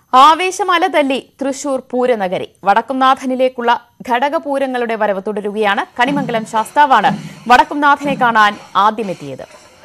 ആവേശമല തല്ലി തൃശൂർ പൂരനഗരി വടക്കുംനാഥനിലേക്കുള്ള ഘടകപൂരങ്ങളുടെ വരവ് തുടരുകയാണ് കണിമംഗലം ശാസ്താവാണ് വടക്കുംനാഥനെ കാണാൻ ആദ്യമെത്തിയത്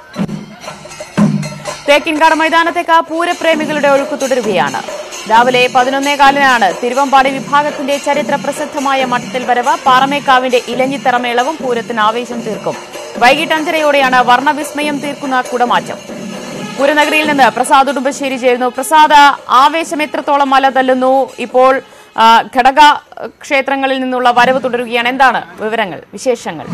തേക്കിൻകാട് മൈതാനത്തേക്ക് പൂരപ്രേമികളുടെ ഒഴുക്ക് തുടരുകയാണ് രാവിലെ പതിനൊന്നേകാലിനാണ് തിരുവമ്പാടി വിഭാഗത്തിന്റെ ചരിത്ര പ്രസിദ്ധമായ മഠത്തിൽ വരവ് പാറമേക്കാവിന്റെ ഇലഞ്ഞിത്തറമേളവും പൂരത്തിന് ആവേശം തീർക്കും വൈകിട്ട് അഞ്ചരയോടെയാണ് വർണ്ണവിസ്മയം തീർക്കുന്ന കുടമാറ്റം പൂരനഗരിയിൽ നിന്ന് പ്രസാദ് ഉടുമ്പശ്ശേരി ചേരുന്നു പ്രസാദ് ആവേശം എത്രത്തോളം മല തല്ലുന്നു ഇപ്പോൾ ആ, ഘടക ക്ഷേത്രങ്ങളിൽ നിന്നുള്ള വരവ് തുടരുകയാണ് എന്താണ് വിവരങ്ങൾ വിശേഷങ്ങൾ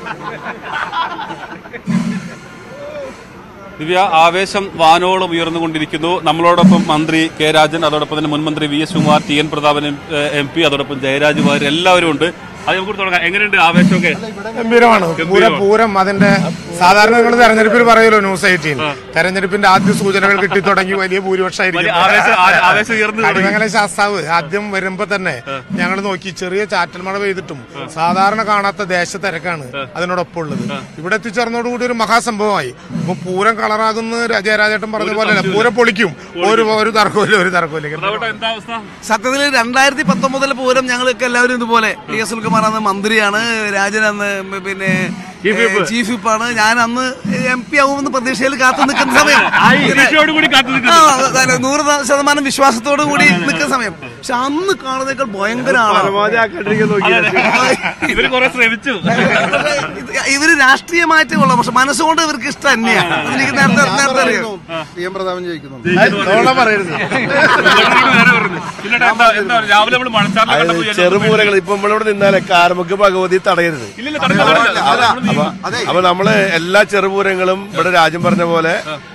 ദിവ്യ ആവേശം വാനോളം ഉയർന്നുകൊണ്ടിരിക്കുന്നു നമ്മളോടൊപ്പം മന്ത്രി കെ രാജൻ അതോടൊപ്പം തന്നെ മുൻ മന്ത്രി V S Kumar T N Prathapan M P അതോടൊപ്പം ജയരാജ് വാര്യർ എല്ലാവരും ഉണ്ട് അത് നമുക്ക് തുടങ്ങാം എങ്ങനെയുണ്ട് ആവേശമൊക്കെ ഗംഭീരമാണ് പൂര പൂരം അതിന്റെ സാധാരണ നിങ്ങൾ തെരഞ്ഞെടുപ്പിൽ പറയുമല്ലോ ന്യൂസ് എയ്റ്റീൻ തെരഞ്ഞെടുപ്പിന്റെ ആദ്യ സൂചനകൾ കിട്ടി തുടങ്ങി വലിയ ഭൂരിപക്ഷമായിരിക്കും വലിയ ആവേശം ആ- ആവേശം ഉയർന്നു തുടങ്ങി. കടിമംഗല ശാസ്താവ് ആദ്യം വരുമ്പോ തന്നെ ഞങ്ങൾ നോക്കി ചെറിയ ചാറ്റൽ മഴ പെയ്തിട്ടും സാധാരണ കാണാത്ത ദേശ തിരക്കാണ് അതിനോടൊപ്പം ഉള്ളത് ഇവിടെ എത്തിച്ചേർന്നതോടുകൂടി ഒരു മഹാസംഭവമായി അപ്പൊ പൂരം കളറാകുന്ന ജയരാജേട്ടൻ പറഞ്ഞ പോലെ പൂരം പൊളിക്കും ഒരു ഒരു തർക്കമില്ല ഒരു തർക്കമില്ല പ്രതാപേട്ടാ, എന്താ അവസ്ഥ സത്യത്തിൽ രണ്ടായിരത്തി പത്തൊമ്പതിലെ പൂരം ഞങ്ങളൊക്കെ എല്ലാവരും ഇതുപോലെ ടി എസ് സുൽകുമാർ അന്ന് മന്ത്രിയാണ് രാജൻ അന്ന് പിന്നെ ചീഫ് വിപ്പ്. ചീഫ് വിപ്പാണ് ഞാൻ അന്ന് എം പി ആവുമെന്ന് പ്രതീക്ഷയിൽ കാത്തു നിൽക്കുന്ന സമയം ആയി, പ്രതീക്ഷയോട് കൂടി കാത്തു ആ, നിൽക്കുന്നു. അതെ, നൂറ് ശതമാനം വിശ്വാസത്തോടു കൂടി നിൽക്കുന്ന സമയം പക്ഷെ അന്ന് കാണുന്നേക്കാൾ ഭയങ്കര ആളാണ് അതെ, അതെ. ഇവര് കുറെ ശ്രമിച്ചു ഇത് ഇവര് രാഷ്ട്രീയമായിട്ടേ ഉള്ളൂ പക്ഷെ മനസ്സുകൊണ്ട് ഇവർക്ക് ഇഷ്ടം തന്നെയാണ് അതെനിക്ക് നേരത്തെ നേരത്തെ അറിയാം പി എം പ്രതാപൻ ജയിക്കുന്നു പറയരുത് വേറെ പറഞ്ഞു. പിന്നെടാ, എന്താ എന്താ രാവിലെ നമ്മൾ മഴച്ചാറിനെ കണ്ടപ്പോൾ വിചാരിച്ചു, ചെറുപൂരങ്ങൾ ഇപ്പൊ നമ്മളിവിടെ നിന്നാലേ കാർമുക്ക് ഭഗവതി തടയരുത് ഇല്ലില്ല, തടഞ്ഞു, തടഞ്ഞു. നമ്മള് നീങ്ങും. അപ്പൊ നമ്മള് എല്ലാ ചെറുപൂരങ്ങളും ഇവിടെ രാജ്യം പറഞ്ഞ പോലെ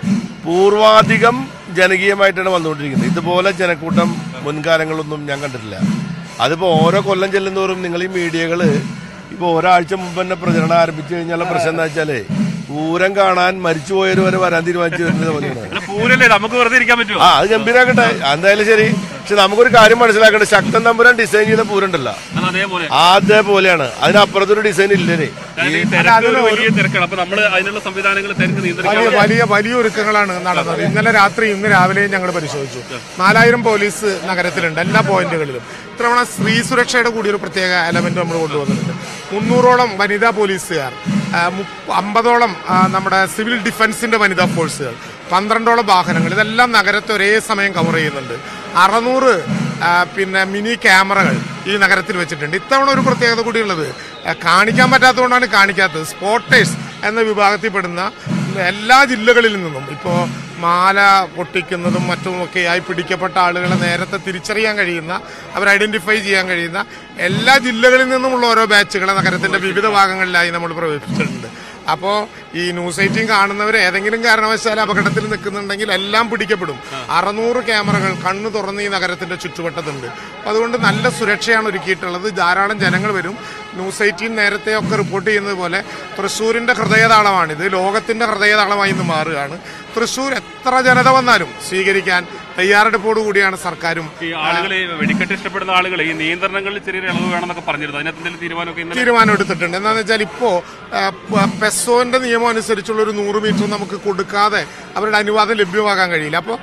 പൂർവാധികം ജനകീയമായിട്ടാണ് വന്നുകൊണ്ടിരിക്കുന്നത് ഇതുപോലെ ജനക്കൂട്ടം മുൻകാലങ്ങളൊന്നും ഞാൻ കണ്ടിട്ടില്ല അതിപ്പോ ഓരോ കൊല്ലം ചെല്ലുന്നോറും നിങ്ങൾ ഈ മീഡിയകള് ഇപ്പൊ ഒരാഴ്ച മുമ്പ് തന്നെ പ്രചരണം ആരംഭിച്ചു കഴിഞ്ഞാൽ പ്രശ്നം എന്താ വെച്ചാല് പൂരം കാണാൻ മരിച്ചുപോയവർ വരെ വരാൻ തീരുമാനിച്ചു വരുന്നത് പോലെയാണ് അല്ല, പൂരല്ലേ നമുക്ക് വെറുതെ ഇരിക്കാൻ പറ്റുമോ ആ അത് ഗംഭീരാക്കട്ടെ എന്തായാലും ശരി പക്ഷെ നമുക്കൊരു കാര്യം മനസ്സിലാക്കട്ടെ ശക്തൻ തമ്പുരാൻ ഡിസൈൻ ചെയ്ത പൂരണ്ടല്ലോ അത് അതേപോലെ അതേപോലെയാണ് അതിനപ്പുറത്തൊരു ഡിസൈൻ ഇല്ലേ കാരണം ഈ തിരക്ക് ഒരു വലിയ തിരക്കാണ് അപ്പൊ നമ്മള് അതിനുള്ള സംവിധാനങ്ങൾ തിരക്ക് വലിയ നിയന്ത്രിക്കാൻ വലിയ വലിയ ഒരുക്കങ്ങളാണ് നടന്നത് ഇന്നലെ രാത്രി ഇന്ന് രാവിലെയും ഞങ്ങൾ പരിശോധിച്ചു നാലായിരം പോലീസ് നഗരത്തിലുണ്ട് എല്ലാ പോയിന്റുകളിലും ഇത്തവണ സ്ത്രീ സുരക്ഷയുടെ കൂടി ഒരു പ്രത്യേക എലമെന്റ് നമ്മൾ കൊണ്ടുവന്നിട്ടുണ്ട് മുന്നൂറോളം വനിതാ പോലീസുകാർ ആ, മുപ്പ- അമ്പതോളം ആ, നമ്മുടെ സിവിൽ ഡിഫൻസിന്റെ വനിതാ ഫോഴ്സുകൾ പന്ത്രണ്ടോളം വാഹനങ്ങൾ ഇതെല്ലാം നഗരത്തെ ഒരേ സമയം കവർ ചെയ്യുന്നുണ്ട് അറുന്നൂറ് ആ, പിന്നെ മിനി ക്യാമറകൾ ഈ നഗരത്തിൽ വെച്ചിട്ടുണ്ട് ഇത്തവണ ഒരു പ്രത്യേകത കൂടിയുള്ളത് ആ, കാണിക്കാൻ പറ്റാത്തതുകൊണ്ടാണ് കാണിക്കാത്തത് സ്പോട്ടേഴ്സ് എന്ന വിഭാഗത്തിൽപ്പെടുന്ന എല്ലാ ജില്ലകളിൽ നിന്നും ഇപ്പോൾ മാല പൊട്ടിക്കുന്നതും മറ്റുമൊക്കെയായി പിടിക്കപ്പെട്ട ആളുകളെ നേരത്തെ തിരിച്ചറിയാൻ കഴിയുന്ന അവർ ഐഡന്റിഫൈ ചെയ്യാൻ കഴിയുന്ന എല്ലാ ജില്ലകളിൽ നിന്നുമുള്ള ഓരോ ബാച്ചുകളെ നഗരത്തിന്റെ വിവിധ ഭാഗങ്ങളിലായി നമ്മൾ പ്രവേശിച്ചിട്ടുണ്ട് അപ്പോൾ ഈ ന്യൂസ് എയ്റ്റീൻ കാണുന്നവർ ഏതെങ്കിലും കാരണവശാൽ അപകടത്തിൽ നിൽക്കുന്നുണ്ടെങ്കിൽ എല്ലാം പിടിക്കപ്പെടും അറുന്നൂറ് ക്യാമറകൾ കണ്ണു തുറന്ന് ഈ നഗരത്തിന്റെ ചുറ്റുവട്ടത്തുണ്ട് അപ്പൊ അതുകൊണ്ട് നല്ല സുരക്ഷയാണ് ഒരുക്കിയിട്ടുള്ളത് ധാരാളം ജനങ്ങൾ വരും ന്യൂസ് എയ്റ്റീൻ നേരത്തെ ഒക്കെ റിപ്പോർട്ട് ചെയ്യുന്നത് പോലെ തൃശ്ശൂരിന്റെ ഹൃദയതാളമാണിത് ലോകത്തിന്റെ ഹൃദയതാളമായി ഇന്ന് മാറുകയാണ് തൃശ്ശൂർ എത്ര ജനത വന്നാലും സ്വീകരിക്കാൻ തയ്യാറെടുപ്പോടു കൂടിയാണ് സർക്കാരും ഈ ആളുകൾ വെടിക്കെട്ട് ഇഷ്ടപ്പെടുന്ന ആളുകൾ ഈ നിയന്ത്രണങ്ങളിൽ ചെറിയൊരു ഇളവ് വേണമെന്നൊക്കെ പറഞ്ഞിരുന്നു അതിനകത്ത് എന്തെങ്കിലും തീരുമാനമൊക്കെ ഇന്നലെ തീരുമാനം എടുത്തിട്ടുണ്ട് എന്താണെന്ന് വെച്ചാൽ ഇപ്പോ ആ, പ- പെസോന്റെ നിയമം അനുസരിച്ചുള്ള ഒരു നൂറ് മീറ്റർ നമുക്ക് കൊടുക്കാതെ അവരുടെ അനുവാദം ലഭ്യമാകാൻ കഴിയില്ല അപ്പോൾ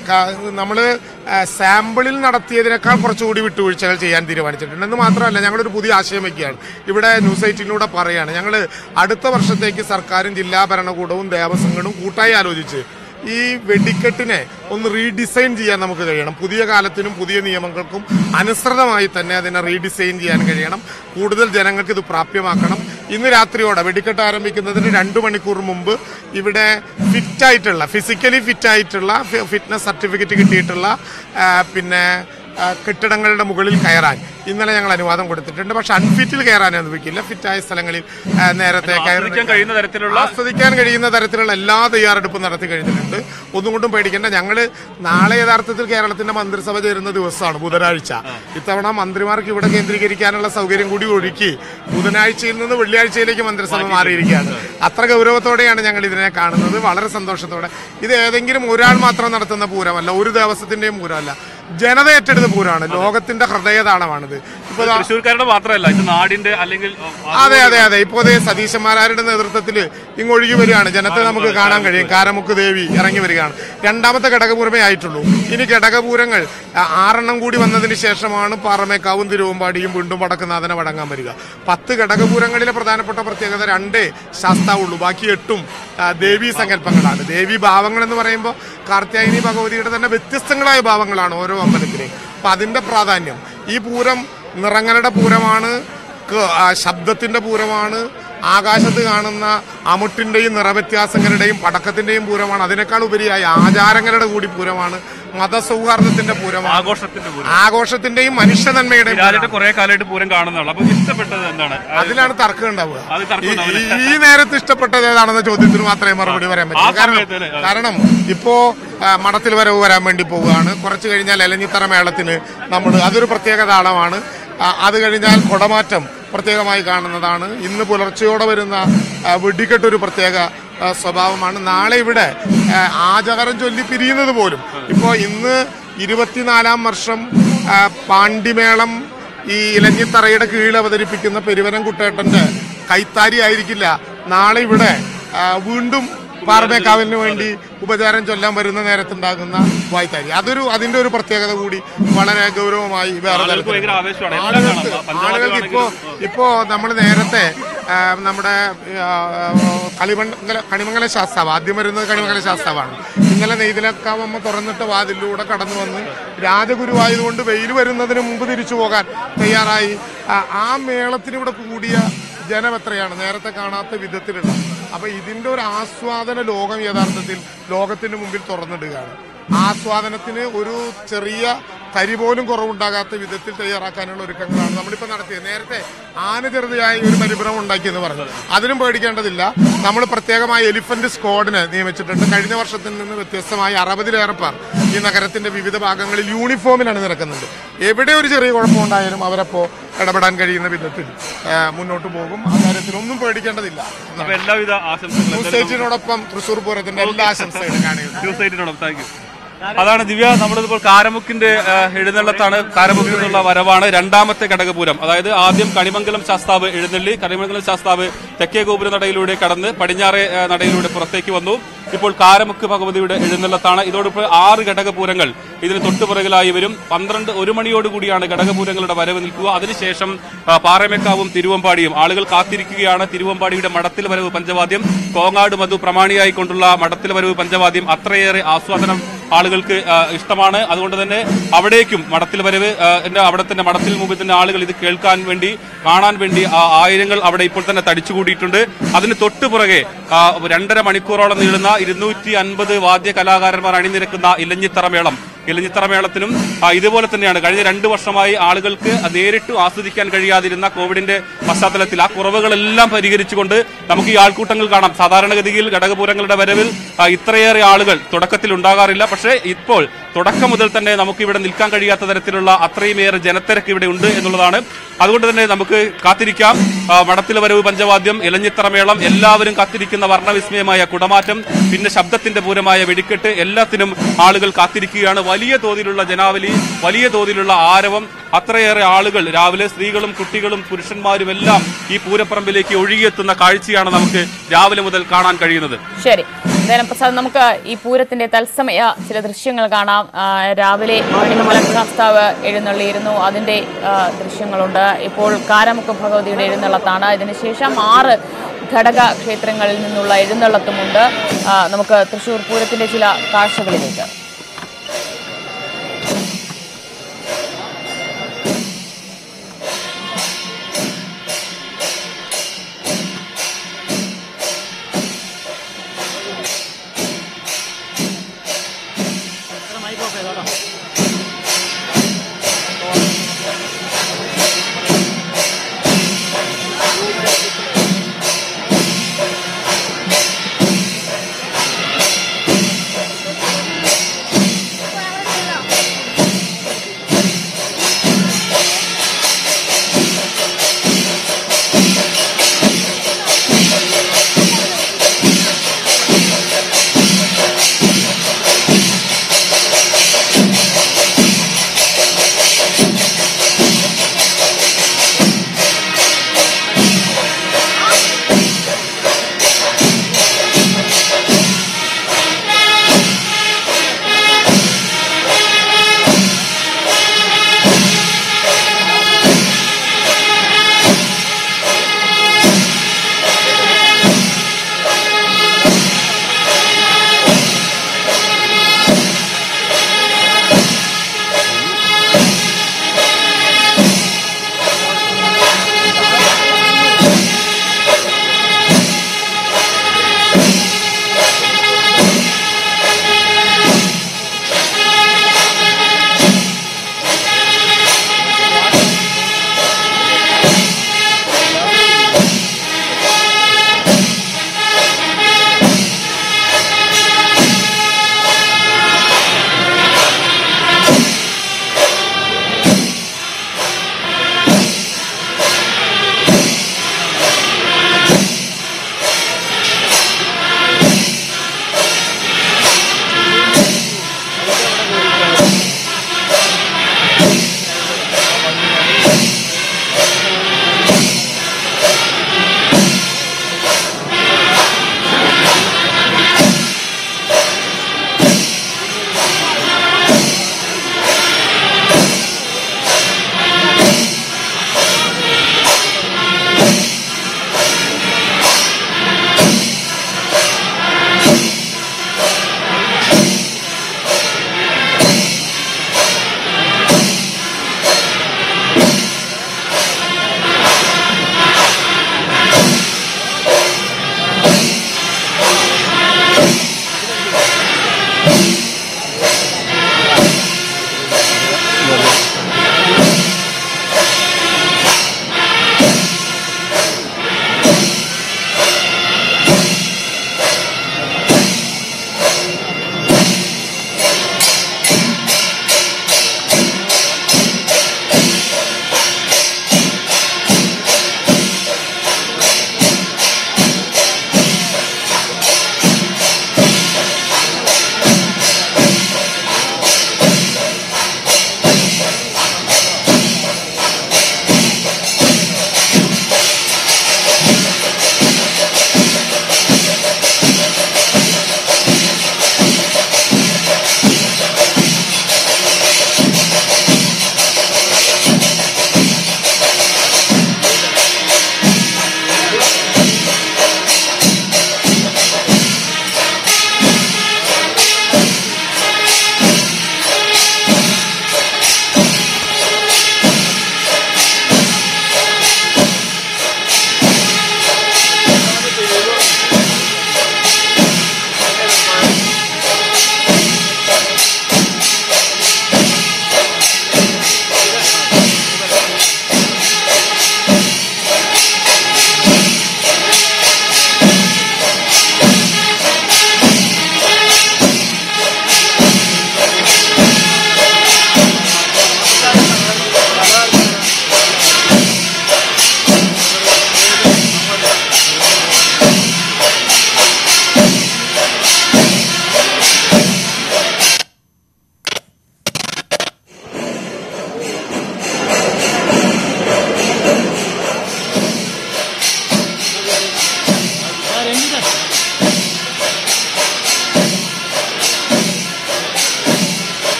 നമ്മൾ സാമ്പിളിൽ നടത്തിയതിനേക്കാൾ കുറച്ചുകൂടി വിട്ടുവീഴ്ചകൾ ചെയ്യാൻ തീരുമാനിച്ചിട്ടുണ്ട് എന്ന് മാത്രമല്ല ഞങ്ങളൊരു പുതിയ ആശയം വയ്ക്കുകയാണ് ഇവിടെ ന്യൂസ് എയ്റ്റീനിലൂടെ പറയുകയാണ് ഞങ്ങൾ അടുത്ത വർഷത്തേക്ക് സർക്കാരും ജില്ലാ ഭരണകൂടവും ദേവസ്വങ്ങളും കൂട്ടായി ആലോചിച്ച് ഈ വെടിക്കെട്ടിനെ ഒന്ന് റീഡിസൈൻ ചെയ്യാൻ നമുക്ക് കഴിയണം പുതിയ കാലത്തിനും പുതിയ നിയമങ്ങൾക്കും അനുസൃതമായി തന്നെ അതിനെ റീഡിസൈൻ ചെയ്യാൻ കഴിയണം കൂടുതൽ ജനങ്ങൾക്ക് ഇത് പ്രാപ്യമാക്കണം ഇന്ന് രാത്രിയോടെ വെടിക്കെട്ട് ആരംഭിക്കുന്നതിന് രണ്ടു മണിക്കൂർ മുമ്പ് ഇവിടെ ഫിറ്റ് ആയിട്ടുള്ള ഫിസിക്കലി ഫിറ്റ് ആയിട്ടുള്ള ഫിറ്റ്നസ് സർട്ടിഫിക്കറ്റ് കിട്ടിയിട്ടുള്ള ആ, പിന്നെ ആ, കെട്ടിടങ്ങളുടെ മുകളിൽ കയറാൻ ഇന്നലെ ഞങ്ങൾ അനുവാദം കൊടുത്തിട്ടുണ്ട് പക്ഷെ അൺഫിറ്റിൽ കയറാൻ അനുവദിക്കില്ല ഫിറ്റായ സ്ഥലങ്ങളിൽ ആ, നേരത്തെ ആസ്വദിക്കാൻ കഴിയുന്ന തരത്തിലുള്ള ആസ്വദിക്കാൻ കഴിയുന്ന തരത്തിലുള്ള എല്ലാ തയ്യാറെടുപ്പും നടത്തി കഴിഞ്ഞിട്ടുണ്ട് ഒന്നും കൊണ്ടും പേടിക്കേണ്ട ഞങ്ങള് നാളെ യഥാർത്ഥത്തിൽ കേരളത്തിന്റെ മന്ത്രിസഭ ചേരുന്ന ദിവസമാണ് ബുധനാഴ്ച ഇത്തവണ മന്ത്രിമാർക്ക് ഇവിടെ കേന്ദ്രീകരിക്കാനുള്ള സൗകര്യം കൂടി ഒരുക്കി ബുധനാഴ്ചയിൽ നിന്ന് വെള്ളിയാഴ്ചയിലേക്ക് മന്ത്രിസഭ മാറിയിരിക്കുകയാണ് അത്ര ഗൗരവത്തോടെയാണ് ഞങ്ങൾ ഇതിനെ കാണുന്നത് വളരെ സന്തോഷത്തോടെ ഇത് ഏതെങ്കിലും ഒരാൾ മാത്രം നടത്തുന്ന പൂരമല്ല ഒരു ദേവസ്വത്തിന്റെയും പൂരമല്ല ജനത ഏറ്റെടുത്ത പൂരമാണ് ലോകത്തിന്റെ ഹൃദയതാളമാണിത് ഇപ്പൊ ദാ- തൃശ്ശൂർക്കാരുടെ മാത്രമല്ല ഇത് നാടിന്റെ അല്ലെങ്കിൽ ആ, അതെ അതെ അതെ ഇപ്പോ ദേ സതീശന്മാരുടെ നേതൃത്വത്തിൽ ഇങ്ങൊഴുകി വരികയാണ് ജനത്തെ നമുക്ക് കാണാൻ കഴിയും കാരമുക്ക് ദേവി ഇറങ്ങി വരികയാണ് രണ്ടാമത്തെ ഘടകപൂരമേ ആയിട്ടുള്ളൂ ഇനി ഘടകപൂരങ്ങൾ ആ, ആറെണ്ണം കൂടി വന്നതിന് ശേഷമാണ് പാറമേക്കാവും തിരുവമ്പാടിയും വീണ്ടും വടക്കുന്നാഥനെ വടങ്ങാൻ വരിക പത്ത് ഘടകപൂരങ്ങളിലെ പ്രധാനപ്പെട്ട പ്രത്യേകത രണ്ടേ ശാസ്താവുള്ളൂ ബാക്കി എട്ടും ആ, ദേവീ സങ്കല്പങ്ങളാണ് ദേവി ഭാവങ്ങൾ എന്ന് പറയുമ്പോൾ കാർത്യായനി ഭഗവതിയുടെ തന്നെ വ്യത്യസ്തങ്ങളായ ഭാവങ്ങളാണ് ഓരോ അമ്പലത്തിലെയും അപ്പൊ അതിന്റെ പ്രാധാന്യം ഈ പൂരം നിറങ്ങളുടെ പൂരമാണ് ക- ആ, ശബ്ദത്തിന്റെ പൂരമാണ് ആകാശത്ത് കാണുന്ന അമുട്ടിന്റെയും നിറവ്യത്യാസങ്ങളുടെയും പടക്കത്തിന്റെയും പൂരമാണ് അതിനേക്കാൾ ഉപരിയായി ആചാരങ്ങളുടെ കൂടി പൂരമാണ് മതസൗഹാർദ്ദത്തിന്റെ പൂരമാണ് ആഘോഷത്തിന്റെ പൂരം ആഘോഷത്തിന്റെയും മനുഷ്യ നന്മയുടെയും രാജേട്ടൻ കുറെ കാലമായിട്ട് പൂരം കാണുന്നതാണ് അപ്പൊ ഇഷ്ടപ്പെട്ടത് എന്താണ് അതിലാണ് തർക്കം ഉണ്ടാവുക അത് തർക്കം ഈ- ഉണ്ടാവില്ല. ഈ നേരത്ത് ഇഷ്ടപ്പെട്ടത് ഏതാണെന്ന ചോദ്യത്തിന് മാത്രമേ മറുപടി പറയാൻ ആ പറ്റൂ കാരണം സമയത്ത് അല്ലേ? കാരണം ഇപ്പോ ആ, മഠത്തിൽ വരവ് വരാൻ വേണ്ടി പോവുകയാണ് കുറച്ച് കഴിഞ്ഞാൽ എലഞ്ഞിത്തറ മേളത്തിന് നമ്മൾ അതൊരു പ്രത്യേക താളമാണ് ആ, അത് കഴിഞ്ഞാൽ കുടമാറ്റം പ്രത്യേകമായി കാണുന്നതാണ് ഇന്ന് പുലർച്ചയോടെ വരുന്ന ആ, വെടിക്കെട്ടൊരു പ്രത്യേക ആ, സ്വഭാവമാണ് നാളെ ഇവിടെ ആ, ആചാരം ചൊല്ലി പിരിയുന്നത് പോലും ഇപ്പോൾ ഇന്ന് ഇരുപത്തിനാലാം വർഷം ആ, പാണ്ടിമേളം ഈ ഇലഞ്ഞിത്തറയുടെ കീഴിൽ അവതരിപ്പിക്കുന്ന പെരുവനം കുട്ടേട്ടന്റെ കൈത്താരി ആയിരിക്കില്ല നാളെ ഇവിടെ ആ, വീണ്ടും പാറമേക്കാവിന് വേണ്ടി ഉപചാരം ചൊല്ലാൻ വരുന്ന നേരത്തുണ്ടാകുന്ന വായ്ത്താരി അതൊരു അതിന്റെ ഒരു പ്രത്യേകത കൂടി വളരെ ഗൗരവമായി വേറെ ആളുകൾക്ക് തരത്തിൽ ഭയങ്കര ആവേശമാണ് എല്ലാം ആളുകൾക്ക് കാണാം. പഞ്ചവാദ്യം ആളുകൾക്ക് ഇപ്പോ ഇപ്പോ നമ്മൾ നേരത്തെ ആ, നമ്മുടെ ആ, കളിമണ്ഡല കണിമംഗല ശാസ്താവ് ആദ്യം വരുന്നത് കണിമംഗല ശാസ്താവാണ് ഇന്നലെ നെയ്തിലക്കാവമ്മ തുറന്നിട്ട വാതിലൂടെ കടന്നു വന്ന് രാജഗുരുവായതുകൊണ്ട് വെയിൽ വരുന്നതിന് മുമ്പ് തിരിച്ചു പോകാൻ തയ്യാറായി ആ, ആ മേളത്തിന് ഇവിടെ കൂടിയ ജനം എത്രയാണ് നേരത്തെ കാണാത്ത വിധത്തിലുള്ള അപ്പൊ ഇതിന്റെ ഒരു ആസ്വാദന ലോകം യഥാർത്ഥത്തിൽ ലോകത്തിന് മുമ്പിൽ തുറന്നിടുകയാണ് ആസ്വാദനത്തിന് ഒരു ചെറിയ തരി പോലും കുറവുണ്ടാകാത്ത വിധത്തിൽ തയ്യാറാക്കാനുള്ള ഒരുക്കങ്ങളാണ് നമ്മളിപ്പോൾ നടത്തിയത് നേരത്തെ ആന ചെറുതായി ഒരു പരിഭ്രമം ഉണ്ടാക്കിയെന്ന് പറഞ്ഞു അതിനും പേടിക്കേണ്ടതില്ല നമ്മൾ പ്രത്യേകമായി എലിഫന്റ് സ്ക്വാഡിനെ നിയമിച്ചിട്ടുണ്ട് കഴിഞ്ഞ വർഷത്തിൽ നിന്ന് വ്യത്യസ്തമായി അറുപതിലേറെ പേർ ഈ നഗരത്തിന്റെ വിവിധ ഭാഗങ്ങളിൽ യൂണിഫോമിലാണ് നിരക്കുന്നത് എവിടെ ഒരു ചെറിയ കുഴപ്പമുണ്ടായാലും അവരപ്പോ ഇടപെടാൻ കഴിയുന്ന വിധത്തിൽ ആ, മുന്നോട്ട് പോകും ആ കാര്യത്തിൽ ഒന്നും പേടിക്കേണ്ടതില്ല അപ്പൊ എല്ലാവിധ ആശംസകളും ന്യൂസ് എയ്റ്റീനോടൊപ്പം തൃശൂർ പൂരത്തിന്റെ എല്ലാ ആശംസകളും കാണുക ന്യൂസ് എയ്റ്റിനോടൊപ്പം താങ്ക് യു അതാണ് ദിവ്യ നമ്മളിപ്പോൾ കാരമുക്കിന്റെ ആ, എഴുന്നള്ളത്താണ് കാരമുക്കിൽ നിന്നുള്ള വരവാണ് രണ്ടാമത്തെ ഘടകപൂരം അതായത് ആദ്യം കണിമംഗലം ശാസ്താവ് എഴുന്നള്ളി കണിമംഗലം ശാസ്താവ് തെക്കേ ഗോപുര നടയിലൂടെ കടന്ന് പടിഞ്ഞാറേ ആ, നടയിലൂടെ പുറത്തേക്ക് വന്നു ഇപ്പോൾ കാരമുക്ക് ഭഗവതിയുടെ എഴുന്നള്ളത്താണ് ഇതോടൊപ്പം ആറ് ഘടകപൂരങ്ങൾ ഇതിന് തൊട്ടുപിറകിലായി വരും പന്ത്രണ്ട് ഒരു മണിയോടുകൂടിയാണ് ഘടകപൂരങ്ങളുടെ വരവ് നിൽക്കുക അതിനുശേഷം ആ, പാറമേക്കാവും തിരുവമ്പാടിയും ആളുകൾ കാത്തിരിക്കുകയാണ് തിരുവമ്പാടിയുടെ മടത്തിൽ വരവ് പഞ്ചവാദ്യം കോങ്ങാട് മധു പ്രമാണിയായിക്കൊണ്ടുള്ള മടത്തിൽ വരവ് പഞ്ചവാദ്യം അത്രയേറെ ആസ്വാദനം ആളുകൾക്ക് ആ, ഇഷ്ടമാണ് അതുകൊണ്ട് തന്നെ അവിടേക്കും മടത്തിൽ വരവ് ആ, എന്റെ അവിടെ തന്നെ മടത്തിൽ മുമ്പിൽ തന്നെ ആളുകൾ ഇത് കേൾക്കാൻ വേണ്ടി കാണാൻ വേണ്ടി ആ ആയിരങ്ങൾ അവിടെ ഇപ്പോൾ തന്നെ തടിച്ചുകൂടിയിട്ടുണ്ട് അതിന് തൊട്ടുപുറകെ ആ, രണ്ടര മണിക്കൂറോളം നീളുന്ന ഇരുന്നൂറ്റി അൻപത് വാദ്യ കലാകാരന്മാർ അണിനിരക്കുന്ന ഇലഞ്ഞിത്തറ മേളം ഇലഞ്ഞിത്തറ മേളത്തിനും ആ, ഇതുപോലെ തന്നെയാണ് കഴിഞ്ഞ രണ്ടു വർഷമായി ആളുകൾക്ക് നേരിട്ട് ആസ്വദിക്കാൻ കഴിയാതിരുന്ന കോവിഡിന്റെ പശ്ചാത്തലത്തിൽ ആ കുറവുകളെല്ലാം പരിഹരിച്ചുകൊണ്ട് നമുക്ക് ഈ ആൾക്കൂട്ടങ്ങൾ കാണാം സാധാരണഗതിയിൽ ഘടകപൂരങ്ങളുടെ വരവിൽ ആ, ഇത്രയേറെ ആളുകൾ തുടക്കത്തിൽ ഉണ്ടാകാറില്ല പക്ഷേ ഇപ്പോൾ തുടക്കം മുതൽ തന്നെ നമുക്ക് ഇവിടെ നിൽക്കാൻ കഴിയാത്ത തരത്തിലുള്ള അത്രയുമേറെ ജനത്തിരക്ക് ഇവിടെ ഉണ്ട് എന്നുള്ളതാണ് അതുകൊണ്ട് തന്നെ നമുക്ക് കാത്തിരിക്കാം ആ, മടത്തിൽ വരവ് പഞ്ചവാദ്യം ഇലഞ്ഞിത്തറ മേളം എല്ലാവരും കാത്തിരിക്കുന്ന വർണ്ണവിസ്മയമായ കുടമാറ്റം പിന്നെ ശബ്ദത്തിന്റെ പൂരമായ വെടിക്കെട്ട് എല്ലാത്തിനും ആളുകൾ കാത്തിരിക്കുകയാണ് വലിയ തോതിലുള്ള ജനാവലി വലിയ തോതിലുള്ള ആരവം അത്രയേറെ ആളുകൾ രാവിലെ സ്ത്രീകളും കുട്ടികളും പുരുഷന്മാരും എല്ലാം ഈ പൂരപ്പറമ്പിലേക്ക് ഒഴുകിയെത്തുന്ന കാഴ്ചയാണ് നമുക്ക് രാവിലെ മുതൽ കാണാൻ കഴിയുന്നത് ശരി എന്തായാലും പ്രസാദ് നമുക്ക് ഈ പൂരത്തിന്റെ തത്സമയ ചില ദൃശ്യങ്ങൾ കാണാം ആ, രാവിലെ മണിമല ശാസ്താവ് എഴുന്നള്ളിയിരുന്നു അതിന്റെ ആ, ദൃശ്യങ്ങളുണ്ട് ഇപ്പോൾ കാരമുക്ക് ഭഗവതിയുടെ എഴുന്നള്ളത്താണ് ഇതിനുശേഷം ആറ് ഘടക ക്ഷേത്രങ്ങളിൽ നിന്നുള്ള എഴുന്നള്ളത്തുമുണ്ട് ആ, നമുക്ക് തൃശ്ശൂർ പൂരത്തിന്റെ ചില കാഴ്ചകളിലേക്ക്